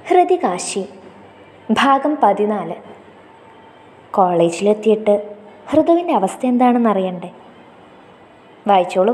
ഹൃതികാശി ഭാഗം പതിനാല് കോളേജിലെത്തിയിട്ട് ഹൃദുവിൻ്റെ അവസ്ഥ എന്താണെന്ന് അറിയണ്ടേ വായിച്ചോളൂ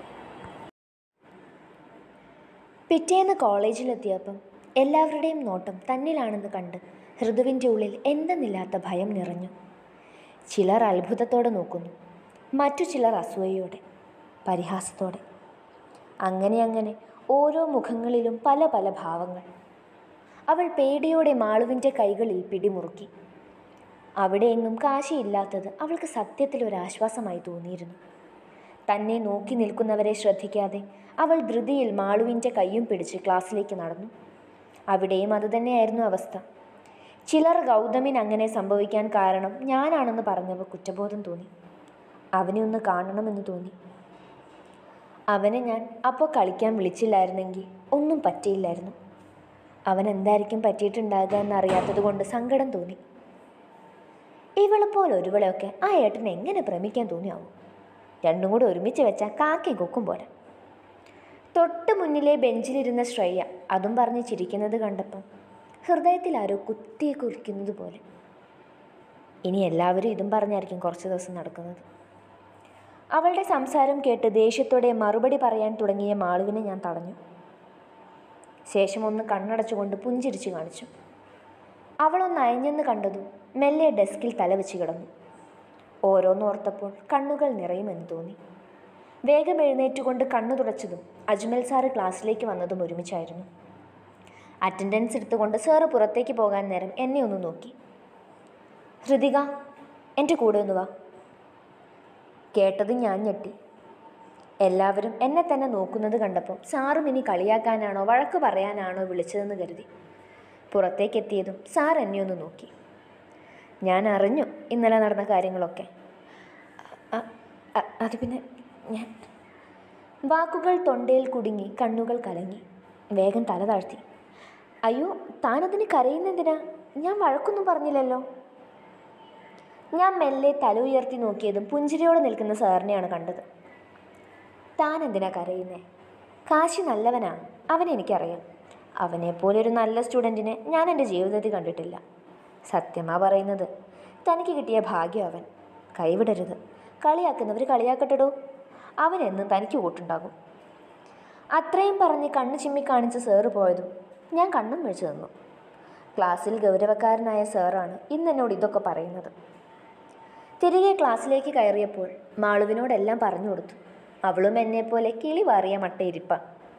പിറ്റേന്ന് കോളേജിലെത്തിയപ്പം എല്ലാവരുടെയും നോട്ടം തന്നിലാണെന്ന് കണ്ട് ഹൃദുവിൻ്റെ ഉള്ളിൽ എന്തെന്നില്ലാത്ത ഭയം നിറഞ്ഞു ചിലർ അത്ഭുതത്തോടെ നോക്കുന്നു മറ്റു ചിലർ അസൂയയോടെ പരിഹാസത്തോടെ അങ്ങനെ അങ്ങനെ ഓരോ മുഖങ്ങളിലും പല പല ഭാവങ്ങൾ അവൾ പേടിയോടെ മാളുവിൻ്റെ കൈകളിൽ പിടിമുറുക്കി അവിടെയെങ്ങും കാശിയില്ലാത്തത് അവൾക്ക് സത്യത്തിൽ ഒരു ആശ്വാസമായി തോന്നിയിരുന്നു തന്നെ നോക്കി നിൽക്കുന്നവരെ ശ്രദ്ധിക്കാതെ അവൾ ധൃതിയിൽ മാളുവിൻ്റെ കൈയും പിടിച്ച് ക്ലാസ്സിലേക്ക് നടന്നു അവിടെയും അതുതന്നെയായിരുന്നു അവസ്ഥ ചിലർ ഗൗതമിന് അങ്ങനെ സംഭവിക്കാൻ കാരണം ഞാനാണെന്ന് പറഞ്ഞവർ കുറ്റബോധം തോന്നി അവനെ ഒന്ന് കാണണമെന്ന് തോന്നി അവനെ ഞാൻ അപ്പോൾ കളിക്കാൻ വിളിച്ചില്ലായിരുന്നെങ്കിൽ ഒന്നും പറ്റിയില്ലായിരുന്നു അവൻ എന്തായിരിക്കും പറ്റിയിട്ടുണ്ടാകുക എന്നറിയാത്തത് കൊണ്ട് സങ്കടം തോന്നി ഇവളെപ്പോലെ ഒരുവളെയൊക്കെ ആ ഏട്ടനെ എങ്ങനെ ഭ്രമിക്കാൻ തോന്നിയാവും രണ്ടും കൂടെ ഒരുമിച്ച് വെച്ചാൽ കാക്കി കൊക്കും പോരാ തൊട്ട് മുന്നിലെ ബെഞ്ചിലിരുന്ന ശ്രേയ അതും പറഞ്ഞ് ചിരിക്കുന്നത് കണ്ടപ്പം ഹൃദയത്തിൽ ആരോ കുത്തിയെ കുറിക്കുന്നത് പോലെ ഇനി എല്ലാവരും ഇതും പറഞ്ഞായിരിക്കും കുറച്ച് ദിവസം നടക്കുന്നത് അവളുടെ സംസാരം കേട്ട് ദേഷ്യത്തോടെ മറുപടി പറയാൻ തുടങ്ങിയ മാളുവിനെ ഞാൻ തടഞ്ഞു ശേഷം ഒന്ന് കണ്ണടച്ചുകൊണ്ട് പുഞ്ചിരിച്ചു കാണിച്ചു അവളൊന്ന് അയഞ്ഞെന്ന് കണ്ടതും മെല്ലെ ഡെസ്കിൽ തലവെച്ച് കിടന്നു ഓരോന്നോർത്തപ്പോൾ കണ്ണുകൾ നിറയുമെന്ന് തോന്നി വേഗം എഴുന്നേറ്റുകൊണ്ട് കണ്ണു തുടച്ചതും അജ്മൽ സാറ് ക്ലാസ്സിലേക്ക് വന്നതും ഒരുമിച്ചായിരുന്നു അറ്റൻഡൻസ് എടുത്തുകൊണ്ട് സാറ് പുറത്തേക്ക് പോകാൻ നേരം എന്നെ ഒന്ന് നോക്കി ഹൃതിക എൻ്റെ കൂടെ ഒന്ന് വാ കേട്ടത് ഞാൻ ഞെട്ടി എല്ലാവരും എന്നെ തന്നെ നോക്കുന്നത് കണ്ടപ്പോൾ സാറും ഇനി കളിയാക്കാനാണോ വഴക്ക് പറയാനാണോ വിളിച്ചതെന്ന് കരുതി പുറത്തേക്കെത്തിയതും സാർ എന്നെ ഒന്ന് നോക്കി ഞാൻ അറിഞ്ഞു ഇന്നലെ നടന്ന കാര്യങ്ങളൊക്കെ അ- അ- അത് പിന്നെ ഞാൻ വാക്കുകൾ തൊണ്ടയിൽ കുടുങ്ങി കണ്ണുകൾ കലങ്ങി വേഗം തല താഴ്ത്തി അയ്യോ താനതിന് കരയുന്നെന്തിനാ ഞാൻ വഴക്കൊന്നും പറഞ്ഞില്ലല്ലോ ഞാൻ മെല്ലെ തല ഉയർത്തി നോക്കിയതും പുഞ്ചിരിയോടെ നിൽക്കുന്ന സാറിനെയാണ് കണ്ടത് താൻ എന്തിനാ കരയുന്നേ കാശി നല്ലവനാ അവനെ എനിക്കറിയാം അവനെപ്പോലെ ഒരു നല്ല സ്റ്റുഡൻറ്റിനെ ഞാൻ എൻ്റെ ജീവിതത്തിൽ കണ്ടിട്ടില്ല സത്യമാ പറയുന്നത് തനിക്ക് കിട്ടിയ ഭാഗ്യം അവൻ കൈവിടരുത് കളിയാക്കുന്നവർ കളിയാക്കട്ടെടോ അവൻ എന്നും തനിക്ക് കൂട്ടുണ്ടാകും അത്രയും പറഞ്ഞ് കണ്ണ് ചിമ്മി കാണിച്ച് സാറ് പോയതും ഞാൻ കണ്ണും വെച്ച് നിന്നു ക്ലാസ്സിൽ ഗൗരവക്കാരനായ സാറാണ് ഇന്ന് എന്നോട് ഇതൊക്കെ പറയുന്നത് തിരികെ ക്ലാസ്സിലേക്ക് കയറിയപ്പോൾ മാളുവിനോടെല്ലാം പറഞ്ഞു കൊടുത്തു അവളും എന്നെപ്പോലെ കിളി വാറിയ മട്ടയിരിപ്പ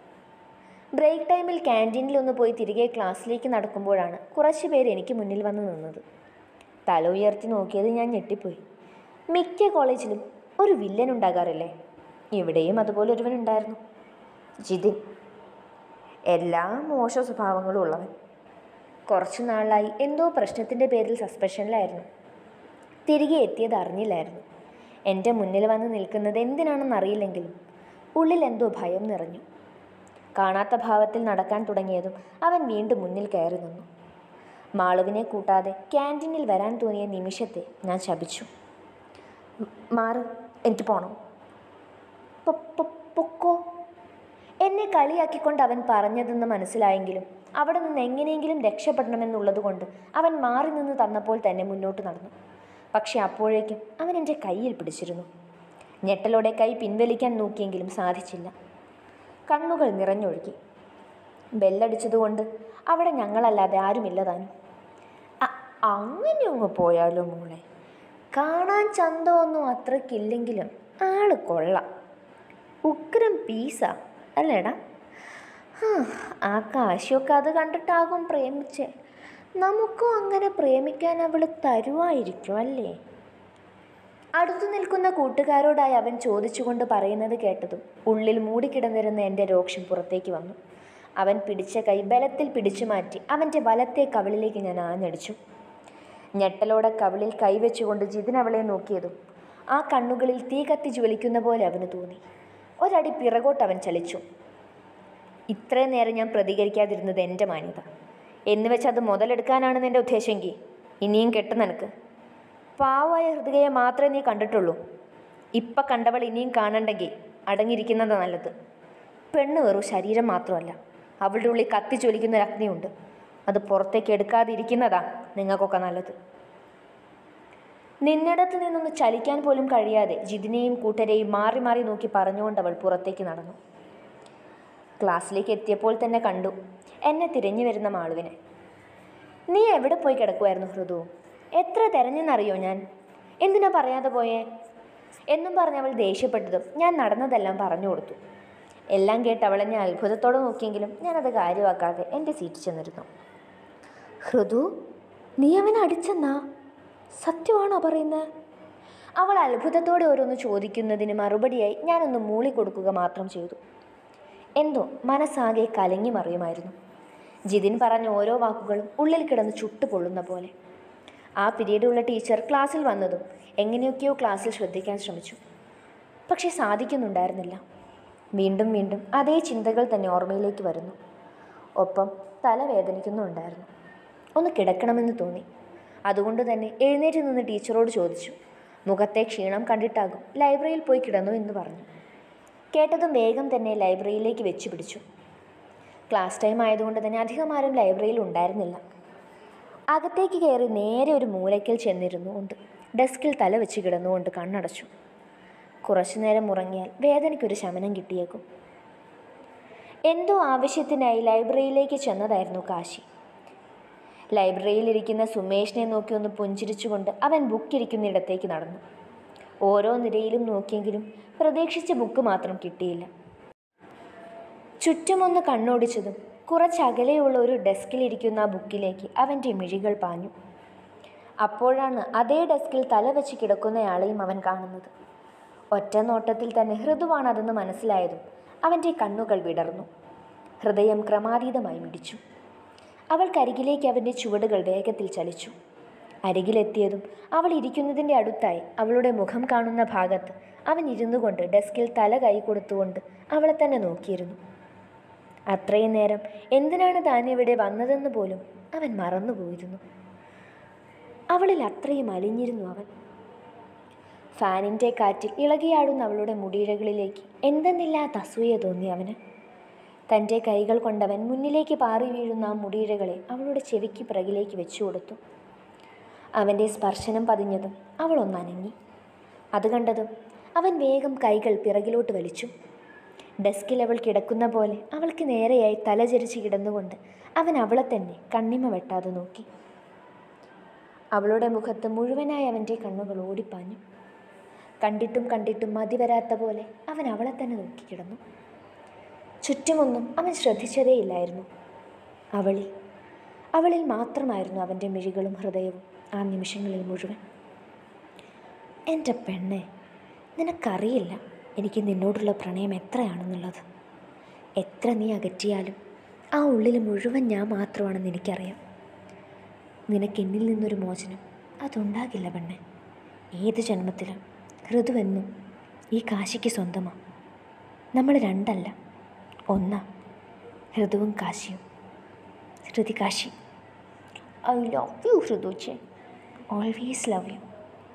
ബ്രേക്ക് ടൈമിൽ ക്യാൻറ്റീനിൽ ഒന്ന് പോയി തിരികെ ക്ലാസ്സിലേക്ക് നടക്കുമ്പോഴാണ് കുറച്ച് പേര് എനിക്ക് മുന്നിൽ വന്ന് നിന്നത് തല ഉയർത്തി നോക്കിയത് ഞാൻ ഞെട്ടിപ്പോയി മിക്ക കോളേജിലും ഒരു വില്ലൻ ഉണ്ടാകാറില്ലേ ഇവിടെയും അതുപോലെ ഒരുവനുണ്ടായിരുന്നു ജിതിൻ എല്ലാ മോശ സ്വഭാവങ്ങളും ഉള്ളവൻ കുറച്ചു നാളായി എന്തോ പ്രശ്നത്തിൻ്റെ പേരിൽ സസ്പെൻഷനിലായിരുന്നു തിരികെ എത്തിയത് അറിഞ്ഞില്ലായിരുന്നു എൻ്റെ മുന്നിൽ വന്ന് നിൽക്കുന്നത് എന്തിനാണെന്ന് അറിയില്ലെങ്കിലും ഉള്ളിൽ എന്തോ ഭയം നിറഞ്ഞു കാണാത്ത ഭാവത്തിൽ നടക്കാൻ തുടങ്ങിയതും അവൻ വീണ്ടും മുന്നിൽ കയറി നിന്നു മാളുവിനെ കൂട്ടാതെ ക്യാൻറ്റീനിൽ വരാൻ തോന്നിയ നിമിഷത്തെ ഞാൻ ശപിച്ചു "മ- മാറ് എനിക്ക് പോണം "പൊ- പൊ- പൊക്കോ എന്നെ കളിയാക്കിക്കൊണ്ട് അവൻ പറഞ്ഞതെന്ന് മനസ്സിലായെങ്കിലും അവിടെ നിന്ന് എങ്ങനെയെങ്കിലും രക്ഷപ്പെടണമെന്നുള്ളതുകൊണ്ട് അവൻ മാറി നിന്ന് തന്നപ്പോൾ തന്നെ മുന്നോട്ട് നടന്നു പക്ഷെ അപ്പോഴേക്കും അവൻ എൻ്റെ കയ്യിൽ പിടിച്ചിരുന്നു ഞെട്ടലോടെ കൈ പിൻവലിക്കാൻ നോക്കിയെങ്കിലും സാധിച്ചില്ല കണ്ണുകൾ നിറഞ്ഞൊഴുകി ബെല്ലടിച്ചതുകൊണ്ട് അവിടെ ഞങ്ങളല്ലാതെ ആരുമില്ല താനും അ- അങ്ങനെ അങ്ങ് പോയാലോ മോളെ കാണാൻ ചന്തമൊന്നും അത്രയ്ക്കില്ലെങ്കിലും ആള് കൊള്ളാം ഉഗ്രം പീസാ അല്ലേടാ ഹാ, ആ കാശിയൊക്കെ അത് കണ്ടിട്ടാകും പ്രേമിച്ചേ നമുക്കും അങ്ങനെ പ്രേമിക്കാൻ അവൾ തരുമായിരിക്കും അല്ലേ അടുത്തു നിൽക്കുന്ന കൂട്ടുകാരോടായി അവൻ ചോദിച്ചുകൊണ്ട് പറയുന്നത് കേട്ടതും ഉള്ളിൽ മൂടിക്കിടന്നിരുന്ന എൻ്റെ രോക്ഷം പുറത്തേക്ക് വന്നു അവൻ പിടിച്ച കൈ ബലത്തിൽ പിടിച്ചു മാറ്റി അവൻ്റെ വലത്തെ കവിളിലേക്ക് ഞാൻ ആഞ്ഞടിച്ചു ഞെട്ടലോടെ കവിളിൽ കൈവച്ചുകൊണ്ട് ജിതിൻ അവളെ നോക്കിയതും ആ കണ്ണുകളിൽ തീ കത്തി ജ്വലിക്കുന്ന പോലെ അവന് തോന്നി ഒരടി പിറകോട്ട് അവൻ ചലിച്ചു ഇത്രയും നേരം ഞാൻ പ്രതികരിക്കാതിരുന്നത് എൻ്റെ മാന്യത എന്ന് വെച്ച് അത് മുതലെടുക്കാനാണ് നിൻ്റെ ഉദ്ദേശമെങ്കിൽ ഇനിയും കെട്ടു നിനക്ക് പാവമായ ഹൃദയെ മാത്രമേ നീ കണ്ടിട്ടുള്ളൂ ഇപ്പം കണ്ടവൾ ഇനിയും കാണണ്ടെങ്കിൽ അടങ്ങിയിരിക്കുന്നത് നല്ലത് പെണ്ണ് വെറും ശരീരം മാത്രമല്ല അവളുടെ ഉള്ളിൽ കത്തിച്ചൊലിക്കുന്ന ഒരു അഗ്നിയുണ്ട് അത് പുറത്തേക്ക് എടുക്കാതിരിക്കുന്നതാ നിങ്ങൾക്കൊക്കെ നല്ലത് നിന്നിടത്ത് നിന്നൊന്ന് ചലിക്കാൻ പോലും കഴിയാതെ ജിതിനെയും കൂട്ടരെയും മാറി മാറി നോക്കി പറഞ്ഞുകൊണ്ട് അവൾ പുറത്തേക്ക് നടന്നു ക്ലാസ്സിലേക്ക് എത്തിയപ്പോൾ തന്നെ കണ്ടു എന്നെ തിരഞ്ഞു വരുന്ന മാളുവിനെ നീ എവിടെ പോയി കിടക്കുമായിരുന്നു ഹൃദു എത്ര തെരഞ്ഞെന്നറിയോ ഞാൻ എന്തിനാ പറയാതെ പോയേ എന്നും പറഞ്ഞ് അവൾ ദേഷ്യപ്പെട്ടതും ഞാൻ നടന്നതെല്ലാം പറഞ്ഞു കൊടുത്തു എല്ലാം കേട്ട് അവൾ എന്നെ അത്ഭുതത്തോടെ നോക്കിയെങ്കിലും ഞാനത് കാര്യമാക്കാതെ എൻ്റെ സീറ്റ് ചെന്നിരുന്നു ഹൃദു നീ അവനെ അടിച്ചെന്നാ സത്യമാണോ പറയുന്നത് അവൾ അത്ഭുതത്തോടെ ഓരോന്ന് ചോദിക്കുന്നതിന് മറുപടിയായി ഞാനൊന്ന് മൂളി കൊടുക്കുക മാത്രം ചെയ്തു എന്തോ മനസ്സാകെ കലങ്ങി മറിയുമായിരുന്നു ജിതിൻ പറഞ്ഞ ഓരോ വാക്കുകളും ഉള്ളിൽ കിടന്ന് ചുട്ടുപൊള്ളുന്ന പോലെ ആ പിരീഡുള്ള ടീച്ചർ ക്ലാസ്സിൽ വന്നതും എങ്ങനെയൊക്കെയോ ക്ലാസ്സിൽ ശ്രദ്ധിക്കാൻ ശ്രമിച്ചു പക്ഷേ സാധിക്കുന്നുണ്ടായിരുന്നില്ല വീണ്ടും വീണ്ടും അതേ ചിന്തകൾ തന്നെ ഓർമ്മയിലേക്ക് വരുന്നു ഒപ്പം തലവേദനിക്കുന്നുണ്ടായിരുന്നു ഒന്ന് കിടക്കണമെന്ന് തോന്നി അതുകൊണ്ട് തന്നെ എഴുന്നേറ്റ് നിന്ന് ടീച്ചറോട് ചോദിച്ചു മുഖത്തെ ക്ഷീണം കണ്ടിട്ടാകും ലൈബ്രറിയിൽ പോയി കിടന്നു എന്ന് പറഞ്ഞു കേട്ടതും വേഗം തന്നെ ലൈബ്രറിയിലേക്ക് വെച്ചു പിടിച്ചു ക്ലാസ് ടൈം ആയതുകൊണ്ട് തന്നെ അധികം ആരും ലൈബ്രറിയിൽ ഉണ്ടായിരുന്നില്ല അകത്തേക്ക് കയറി നേരെ ഒരു മൂലയ്ക്കൽ ചെന്നിരുന്നു കൊണ്ട് ഡെസ്കിൽ തല വെച്ച് കിടന്നുകൊണ്ട് കണ്ണടച്ചു കുറച്ചു നേരം ഉറങ്ങിയാൽ വേദനയ്ക്കൊരു ശമനം കിട്ടിയേക്കും എന്തോ ആവശ്യത്തിനായി ലൈബ്രറിയിലേക്ക് ചെന്നതായിരുന്നു കാശി ലൈബ്രറിയിലിരിക്കുന്ന സുമേഷിനെ നോക്കി ഒന്ന് പുഞ്ചിരിച്ചുകൊണ്ട് അവൻ ബുക്കിരിക്കുന്നിടത്തേക്ക് നടന്നു ഓരോ നിരയിലും നോക്കിയെങ്കിലും പ്രതീക്ഷിച്ച ബുക്ക് മാത്രം കിട്ടിയില്ല ചുറ്റുമൊന്ന് കണ്ണോടിച്ചതും കുറച്ചകലെയുള്ള ഒരു ഡെസ്കിലിരിക്കുന്ന ആ ബുക്കിലേക്ക് അവൻ്റെ മിഴികൾ പാഞ്ഞു അപ്പോഴാണ് അതേ ഡെസ്കിൽ തല വെച്ച് കിടക്കുന്നയാളെയും അവൻ കാണുന്നത് ഒറ്റ നോട്ടത്തിൽ തന്നെ ഹൃദുവാണതെന്ന് മനസ്സിലായതും അവൻ്റെ കണ്ണുകൾ വിടർന്നു ഹൃദയം ക്രമാതീതമായി മിടിച്ചു അവൾക്കരികിലേക്ക് അവൻ്റെ ചുവടുകൾ വേഗത്തിൽ ചലിച്ചു അരികിലെത്തിയതും അവൾ ഇരിക്കുന്നതിൻ്റെ അടുത്തായി അവളുടെ മുഖം കാണുന്ന ഭാഗത്ത് അവൻ ഇരുന്നു കൊണ്ട് ഡെസ്കിൽ തല കൈ കൊടുത്തുകൊണ്ട് അവളെ തന്നെ നോക്കിയിരുന്നു അത്രയും നേരം എന്തിനാണ് താൻ ഇവിടെ വന്നതെന്ന് പോലും അവൻ മറന്നുപോയിരുന്നു അവളിൽ അത്രയും അലിഞ്ഞിരുന്നു അവൻ ഫാനിൻ്റെ കാറ്റിൽ ഇളകിയാടുന്ന അവളുടെ മുടിയിഴകളിലേക്ക് എന്തെന്നില്ലാത്ത അസൂയ തോന്നി അവന് തൻ്റെ കൈകൾ കൊണ്ടവൻ മുന്നിലേക്ക് പാറി വീഴുന്ന ആ മുടിയിഴകളെ അവളുടെ ചെവിക്ക് പിറകിലേക്ക് വെച്ചു കൊടുത്തു അവൻ്റെ സ്പർശനം പതിഞ്ഞതും അവൾ ഒന്നനങ്ങി അത് കണ്ടതും അവൻ വേഗം കൈകൾ പിറകിലോട്ട് വലിച്ചു ഡെസ്കിൽ അവൾ കിടക്കുന്ന പോലെ അവൾക്ക് നേരെയായി തലചരിച്ച് കിടന്നുകൊണ്ട് അവൻ അവളെ തന്നെ കണ്ണിമ വെട്ടാതെ നോക്കി അവളുടെ മുഖത്ത് മുഴുവനായി അവൻ്റെ കണ്ണുകൾ ഓടിപ്പാഞ്ഞു കണ്ടിട്ടും കണ്ടിട്ടും മതി വരാത്ത പോലെ അവൻ അവളെ തന്നെ നോക്കി കിടന്നു ചുറ്റുമൊന്നും അവൻ ശ്രദ്ധിച്ചതേയില്ലായിരുന്നു അവളിൽ അവളിൽ മാത്രമായിരുന്നു അവൻ്റെ മിഴികളും ഹൃദയവും ആ നിമിഷങ്ങളിൽ മുഴുവൻ എൻ്റെ പെണ്ണെ നിനക്കറിയില്ല എനിക്ക് നിന്നോടുള്ള പ്രണയം എത്രയാണെന്നുള്ളത് എത്ര നീ അകറ്റിയാലും ആ ഉള്ളിൽ മുഴുവൻ ഞാൻ മാത്രമാണെന്ന് എനിക്കറിയാം നിനക്ക് എന്നിൽ നിന്നൊരു മോചനം അതുണ്ടാകില്ല പെണ്ണെ ഏത് ജന്മത്തിലും ഋതുവെന്നും ഈ കാശിക്ക് സ്വന്തമാണ് നമ്മൾ രണ്ടല്ല ഒന്നാ ഋതുവും കാശിയും Hrithi Kashi I love you ഹൃദുച്ചെ ഓൾവേസ് ലവ് യു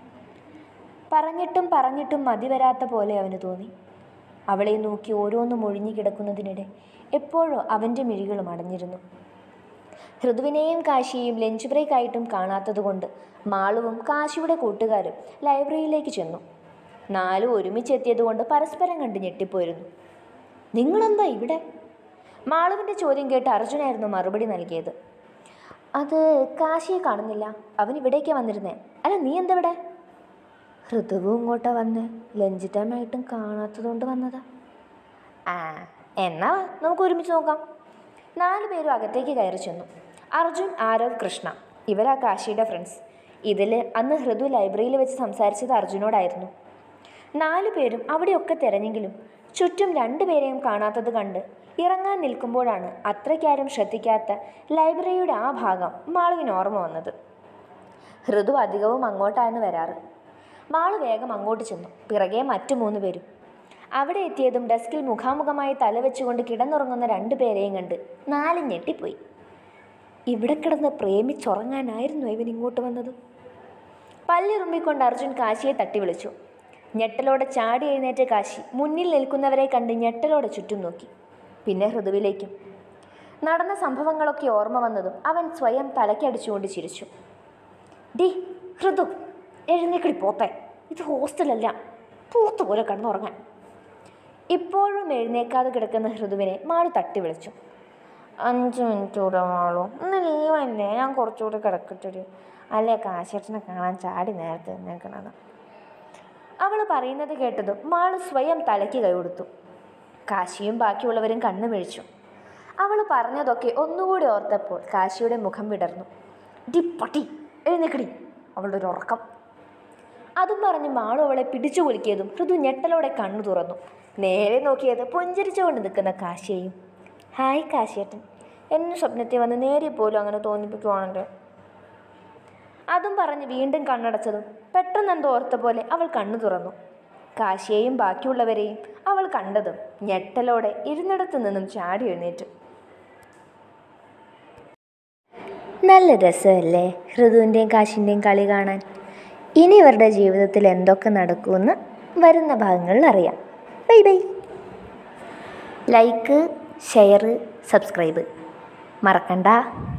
പറഞ്ഞിട്ടും പറഞ്ഞിട്ടും മതി വരാത്ത പോലെ അവന് തോന്നി അവളെ നോക്കി ഓരോന്നും ഒഴിഞ്ഞു കിടക്കുന്നതിനിടെ എപ്പോഴോ അവൻ്റെ മിഴികളും അടഞ്ഞിരുന്നു ഹൃദുവിനെയും കാശിയെയും ലഞ്ച് ബ്രേക്ക് ആയിട്ടും കാണാത്തതുകൊണ്ട് മാളുവും കാശിയുടെ കൂട്ടുകാരും ലൈബ്രറിയിലേക്ക് ചെന്നു നാലും ഒരുമിച്ചെത്തിയതുകൊണ്ട് പരസ്പരം കണ്ട് ഞെട്ടിപ്പോയിരുന്നു നിങ്ങളെന്താ ഇവിടെ മാളുവിൻ്റെ ചോദ്യം കേട്ട് അർജുനായിരുന്നു മറുപടി നൽകിയത് അത് കാശിയെ കാണുന്നില്ല അവൻ ഇവിടേക്ക് വന്നിരുന്നേ അല്ല നീ എന്താ ഇവിടെ ഋതുവും ഇങ്ങോട്ടാ വന്ന് ലഞ്ച് ടൈം ആയിട്ടും കാണാത്തതുകൊണ്ട് വന്നതാ ആ എന്നാ വാ, നമുക്ക് ഒരുമിച്ച് നോക്കാം നാല് പേരും അകത്തേക്ക് കയറി ചെന്നു അർജുൻ ആരവ് കൃഷ്ണ ഇവരാ കാശിയുടെ ഫ്രണ്ട്സ് ഇതിൽ അന്ന് ഹൃദു ലൈബ്രറിയിൽ വെച്ച് സംസാരിച്ചത് അർജുനോടായിരുന്നു നാലു പേരും അവിടെയൊക്കെ തിരഞ്ഞെങ്കിലും ചുറ്റും രണ്ടുപേരെയും കാണാത്തത് കണ്ട് ഇറങ്ങാൻ നിൽക്കുമ്പോഴാണ് അത്രയ്ക്കാരും ശ്രദ്ധിക്കാത്ത ലൈബ്രറിയുടെ ആ ഭാഗം മാളുവിന് ഓർമ്മ വന്നത് ഹൃദു അധികവും അങ്ങോട്ടാണ് വരാറ് മാള് വേഗം അങ്ങോട്ട് ചെന്നു പിറകെ മറ്റു മൂന്ന് പേരും അവിടെ എത്തിയതും ഡെസ്കിൽ മുഖാമുഖമായി തലവെച്ചുകൊണ്ട് കിടന്നുറങ്ങുന്ന രണ്ടുപേരെയും കണ്ട് നാല് ഞെട്ടിപ്പോയി ഇവിടെ കിടന്ന് പ്രേമിച്ചുറങ്ങാനായിരുന്നു ഇവൻ ഇങ്ങോട്ട് വന്നത് പല്ലിറുമ്പിക്കൊണ്ട് അർജുൻ കാശിയെ തട്ടി വിളിച്ചു ഞെട്ടലോടെ ചാടി എഴുന്നേറ്റ കാശി മുന്നിൽ നിൽക്കുന്നവരെ കണ്ട് ഞെട്ടലോടെ ചുറ്റും നോക്കി പിന്നെ ഹൃദുവിലേക്കും നടന്ന സംഭവങ്ങളൊക്കെ ഓർമ്മ വന്നതും അവൻ സ്വയം തലക്കടിച്ചുകൊണ്ട് ചിരിച്ചു ഡി ഹൃദു എഴുന്നേക്കടി പോത്തെ ഇത് ഹോസ്റ്റലല്ല പൂത്ത് പോലെ കിടന്നുറങ്ങാൻ ഇപ്പോഴും എഴുന്നേക്കാതെ കിടക്കുന്ന ഹൃദുവിനെ മാളു തട്ടി വിളിച്ചു അഞ്ച് മിനിറ്റ് കൂടെ മാളു ഇന്ന് ലീവല്ലേ ഞാൻ കുറച്ചുകൂടി കിടക്കട്ടെ അല്ലേ കാശേട്ടനെ കാണാൻ ചാടി നേരത്തെ എഴുന്നേക്കണത് അവൾ പറയുന്നത് കേട്ടതും മാളു സ്വയം തലയ്ക്ക് കൈ കൊടുത്തു കാശിയും ബാക്കിയുള്ളവരും കണ്ണു മിഴിച്ചു അവൾ പറഞ്ഞതൊക്കെ ഒന്നുകൂടി ഓർത്തപ്പോൾ കാശിയുടെ മുഖം വിടർന്നു ഡി പട്ടി എഴുന്നേക്കടി അവളുടെ ഒരു ഉറക്കം അതും പറഞ്ഞ് മാളു അവളെ പിടിച്ചു കുലുക്കിയതും ഹൃദു ഞെട്ടലോടെ കണ്ണു തുറന്നു നേരെ നോക്കിയത് പുഞ്ചരിച്ചുകൊണ്ട് നിൽക്കുന്ന കാശിയെയും ഹായ് കാശിയേട്ടൻ എന്നെ സ്വപ്നത്തിൽ വന്ന് നേരെ പോലും അങ്ങനെ തോന്നിപ്പിക്കുവാണല്ലോ അതും പറഞ്ഞ് വീണ്ടും കണ്ണടച്ചതും പെട്ടെന്ന് എന്തോ ഓർത്ത പോലെ അവൾ കണ്ണു തുറന്നു കാശിയെയും ബാക്കിയുള്ളവരെയും അവൾ കണ്ടതും ഞെട്ടലോടെ ഇരുന്നിടത്തു നിന്നും ചാടി എഴുന്നേറ്റു നല്ല രസമല്ലേ ഹൃദുവിൻ്റെയും കാശിൻ്റെയും കളി കാണാൻ ഇനി ഇവരുടെ ജീവിതത്തിൽ എന്തൊക്കെ നടക്കുമെന്ന് വരുന്ന ഭാഗങ്ങളിൽ അറിയാം bye bye like share subscribe മറക്കണ്ട